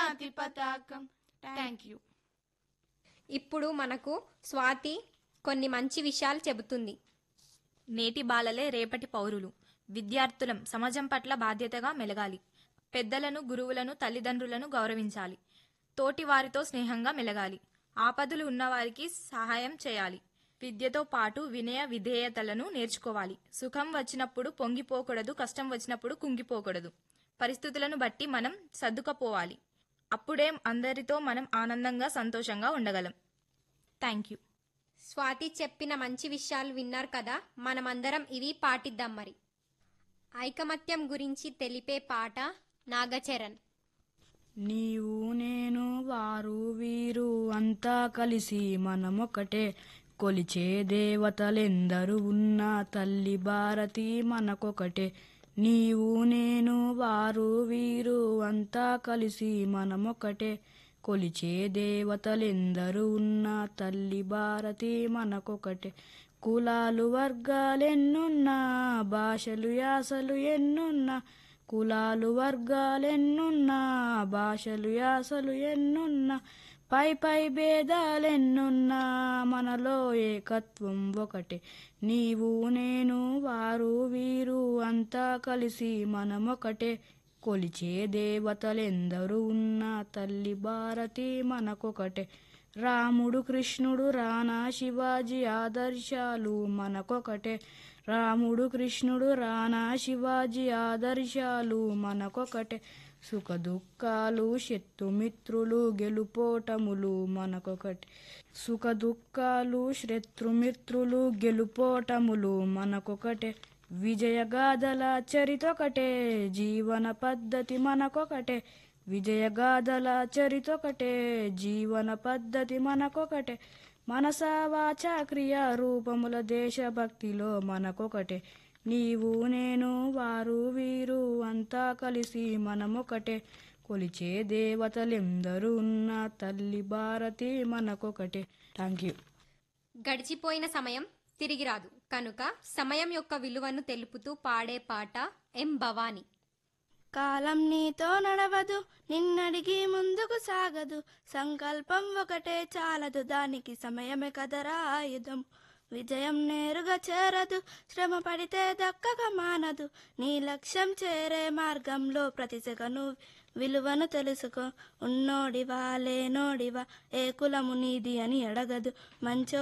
జాతి పతాకం thank you ఇప్పుడు మనకు స్వాతి కొన్ని మంచి విషయాలు చెబుతుంది నేటి బాలలే రేపటి పౌరులు విద్యార్థులం సమాజం పట్ల బాధ్యతగా మెలగాలి పెద్దలను గురువులను తల్లిదండ్రులను గౌరవించాలి తోటి వారితో స్నేహంగా మెలగాలి ఆపదలు ఉన్నవారికి సహాయం చేయాలి విద్యతో పాటు వినయ విధేయతలను నేర్చుకోవాలి సుఖం వచ్చినప్పుడు పొంగిపోకూడదు కష్టం వచ్చినప్పుడు కుంగిపోకూడదు పరిస్థితులను బట్టి మనం సర్దుకపోవాలి అప్పుడే అందరితో మనం ఆనందంగా సంతోషంగా ఉండగలం థ్యాంక్ యూ స్వాతి చెప్పిన మంచి విషయాలు విన్నారు కదా మనమందరం ఇవి పాటిద్దాం మరి ఐకమత్యం గురించి తెలిపే పాట నాగచరణ్ నీవు నేను వారు వీరు అంతా కలిసి మనమొకటే కొలిచే దేవతలెందరూ ఉన్నా తల్లి భారతి మనకొకటే నీవు నేను వారు వీరు అంతా కలిసి మనమొకటే కొలిచే దేవతలెందరూ ఉన్నా తల్లి భారతి మనకొకటే కులాలు వర్గాలెన్నున్నా భాషలు యాసలు ఎన్నున్నా కులాలు వర్గాలెన్నున్నా భాషలు యాసలు ఎన్నున్నా పై పై భేదాలెన్నున్నా మనలో ఏకత్వం ఒకటే నీవు నేను వారు వీరు అంతా కలిసి మనమొకటే కొలిచే దేవతలెందరూ ఉన్నా తల్లి భారతి మనకొకటే రాముడు కృష్ణుడు రానా శివాజీ ఆదర్శాలు మనకొకటే రాముడు కృష్ణుడు రానా శివాజీ ఆదర్శాలు మనకొకటే సుఖ దుఃఖాలు శత్రుమిత్రులు గెలుపోటములు మనకొకటి సుఖ దుఃఖాలు శత్రుమిత్రులు గెలుపోటములు మనకొకటే విజయగాథల చరితొకటే జీవన పద్ధతి మనకొకటే విజయగాథల చరితొకటే జీవన పద్ధతి మనకొకటే మనసా వాచ క్రియా రూపముల దేశభక్తిలో మనకొకటే నీవు నేను వారు వీరు అంతా కలిసి మనమొకటే కొలిచే దేవతలెందరూ ఉన్న తల్లి భారతి మనకొకటే థ్యాంక్ యూ గడిచిపోయిన సమయం తిరిగి రాదు కనుక సమయం యొక్క విలువను తెలుపుతూ పాడే పాట ఎం భవాని కాలం నీతో నడవదు నిన్నడిగి ముందుకు సాగదు సంకల్పం ఒకటే చాలదు దానికి సమయమే కదరా ఆయుధం విజయం నేరుగా చేరదు శ్రమ పడితే దక్కక మానదు నీ లక్ష్యం చేరే మార్గంలో ప్రతి సెకను విలువను తెలుసుకో ఉన్నోడివా లేనోడివా ఏ కులము నీది అని అడగదు మంచో